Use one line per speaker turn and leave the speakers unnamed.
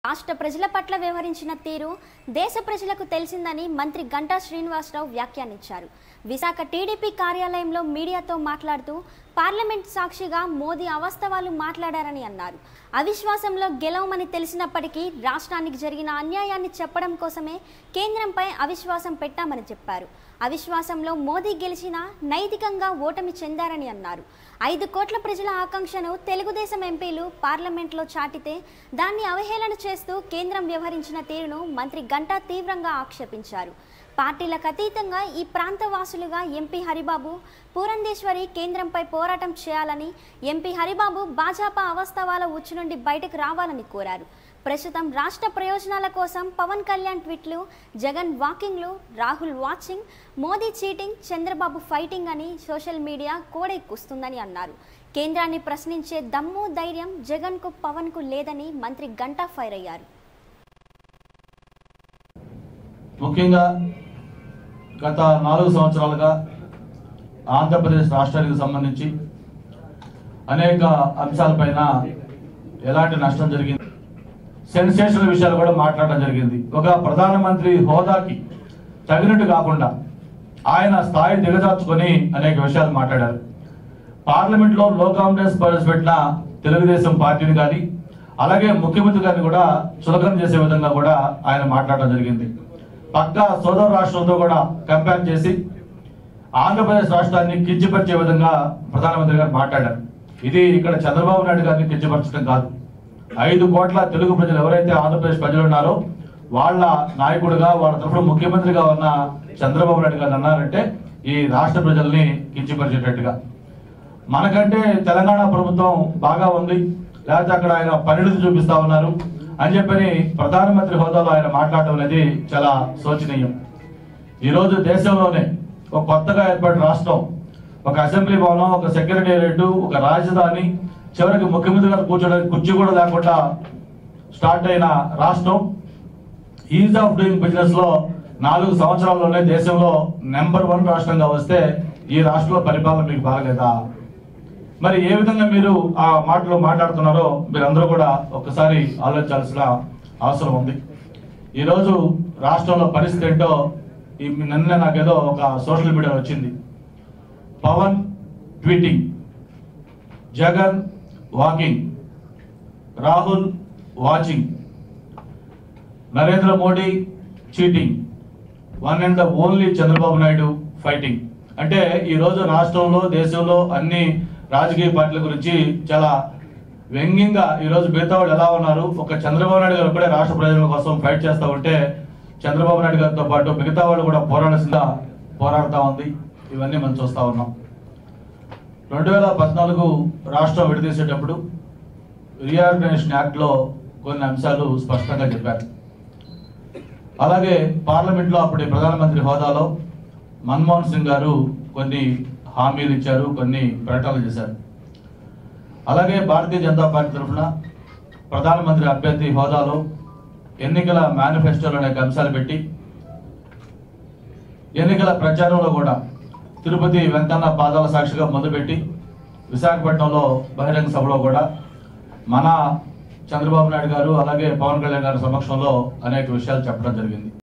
రాష్ట్ర ప్రజల పట్ల వ్యవహరించిన తీరు దేశ ప్రజలకు తెలిసిందని మంత్రి గంటా శ్రీనివాసరావు వ్యాఖ్యానించారు విశాఖ టీడీపీ కార్యాలయంలో మీడియాతో మాట్లాడుతూ పార్లమెంట్ సాక్షిగా మోదీ అవాస్తవాలు మాట్లాడారని అన్నారు అవిశ్వాసంలో గెలవమని తెలిసినప్పటికీ రాష్ట్రానికి జరిగిన అన్యాయాన్ని చెప్పడం కోసమే కేంద్రంపై అవిశ్వాసం పెట్టామని చెప్పారు అవిశ్వాసంలో మోదీ గెలిచినా నైతికంగా ఓటమి చెందారని అన్నారు ఐదు కోట్ల ప్రజల ఆకాంక్షను తెలుగుదేశం ఎంపీలు పార్లమెంట్లో చాటితే దాన్ని అవహేళన చేస్తూ కేంద్రం వ్యవహరించిన తీరును మంత్రి గంటా తీవ్రంగా ఆక్షేపించారు పార్టీలకు అతీతంగా ఈ ప్రాంత వాసులుగా ఎంపీ హరిబాబు పూరంధేశ్వరి కేంద్రంపై పోరాటం చేయాలని ఎంపీ హరిబాబు భాజపా అవస్థవాల ఉచ్చు నుండి బయటకు రావాలని కోరారు ప్రస్తుతం రాష్ట్ర ప్రయోజనాల కోసం పవన్ కళ్యాణ్ ట్వీట్లు జగన్ వాకింగ్లు Rahul watching Modi cheating Chandrababu fighting అని సోషల్ మీడియా కోడెక్కుస్తుందని అన్నారు కేంద్రాన్ని ప్రశ్నించే దమ్ము ధైర్యం జగన్కు పవన్కు లేదని మంత్రి గంటా ఫైర్ అయ్యారు
ముఖ్యంగా గత నాలుగు సంవత్సరాలుగా ఆంధ్రప్రదేశ్ రాష్ట్రానికి సంబంధించి అనేక అంశాలపైన ఎలాంటి నష్టం జరిగింది సెన్సేషనల్ విషయాలు కూడా మాట్లాడడం జరిగింది ఒక ప్రధానమంత్రి హోదాకి తగినట్టు కాకుండా ఆయన స్థాయి దిగజార్చుకొని అనేక విషయాలు మాట్లాడారు పార్లమెంట్లో లో కాంగ్రెస్ ప్రవేశపెట్టిన తెలుగుదేశం పార్టీని కానీ అలాగే ముఖ్యమంత్రి గారిని కూడా చులకన చేసే విధంగా కూడా ఆయన మాట్లాడడం జరిగింది పక్క సోదర రాష్ట్రంతో కూడా కంపేర్ చేసి ఆంధ్రప్రదేశ్ రాష్ట్రాన్ని కించపరిచే విధంగా ప్రధానమంత్రి గారు మాట్లాడారు ఇది ఇక్కడ చంద్రబాబు నాయుడు గారిని కించపరచడం కాదు ఐదు కోట్ల తెలుగు ప్రజలు ఎవరైతే ఆంధ్రప్రదేశ్ ప్రజలు ఉన్నారో వాళ్ళ నాయకుడిగా వాళ్ళ తరఫున ముఖ్యమంత్రిగా ఉన్న చంద్రబాబు నాయుడు గారు అన్నారంటే ఈ రాష్ట్ర ప్రజల్ని కించపరిచేటట్టుగా మనకంటే తెలంగాణ ప్రభుత్వం బాగా ఉంది లేకపోతే అక్కడ ఆయన పరిణితి చూపిస్తా ఉన్నారు అని చెప్పని ప్రధానమంత్రి హోదాలో ఆయన మాట్లాడటం అనేది చాలా శోచనీయం ఈరోజు దేశంలోనే ఒక కొత్తగా ఏర్పడిన రాష్ట్రం ఒక అసెంబ్లీ భవనం ఒక సెక్రటేరియట్ ఒక రాజధాని చివరికి ముఖ్యమంత్రి గారు కూర్చోడానికి కుర్చీ కూడా లేకుండా స్టార్ట్ అయిన రాష్ట్రం ఈజ్ ఆఫ్ డూయింగ్ బిజినెస్ లో నాలుగు సంవత్సరాల్లోనే దేశంలో నెంబర్ వన్ రాష్ట్రంగా వస్తే ఈ రాష్ట్రంలో పరిపాలన మీకు బాగలేదా మరి ఏ విధంగా మీరు ఆ మాటలు మాట్లాడుతున్నారో మీరందరూ కూడా ఒక్కసారి ఆలోచించాల్సిన అవసరం ఉంది ఈరోజు రాష్ట్రంలో పరిస్థితి ఏంటో ఈ నిన్న నాకేదో ఒక సోషల్ మీడియా వచ్చింది Pawan tweeting Jagan walking Rahul watching Narendra Modi cheating one and the only Chandrababu Naidu fighting అంటే ఈ రోజు రాష్ట్రంలో దేశంలో అన్ని రాజకీయ పార్టీల గురించి చాలా వ్యంగ్యంగా ఈ రోజు మిగతా వాళ్ళు ఎలా ఉన్నారు ఒక చంద్రబాబు నాయుడు గారు కూడా రాష్ట్ర ప్రయోజనాల కోసం ఫైట్ చేస్తూ ఉంటే చంద్రబాబు నాయుడు గారితో పాటు మిగతా వాళ్ళు కూడా పోరాడాల్సిందా పోరాడుతూ ఉంది ఇవన్నీ మనం చూస్తూ ఉన్నాం రెండు వేల పద్నాలుగు రాష్ట్రం విడదీసేటప్పుడు రీఆర్గనైజేషన్ యాక్ట్లో కొన్ని అంశాలు స్పష్టంగా చెప్పారు అలాగే పార్లమెంట్లో అప్పటి ప్రధానమంత్రి హోదాలో మన్మోహన్ సింగ్ గారు కొన్ని హామీలు ఇచ్చారు కొన్ని ప్రకటనలు చేశారు అలాగే భారతీయ జనతా పార్టీ తరఫున ప్రధానమంత్రి అభ్యర్థి హోదాలో ఎన్నికల మేనిఫెస్టోలో అనేక అంశాలు పెట్టి ఎన్నికల ప్రచారంలో కూడా తిరుపతి వెంకన్న పాదాల సాక్షిగా మొదలుపెట్టి విశాఖపట్నంలో బహిరంగ సభలో కూడా మన చంద్రబాబు నాయుడు గారు అలాగే పవన్ కళ్యాణ్ గారి సమక్షంలో అనేక విషయాలు చెప్పడం జరిగింది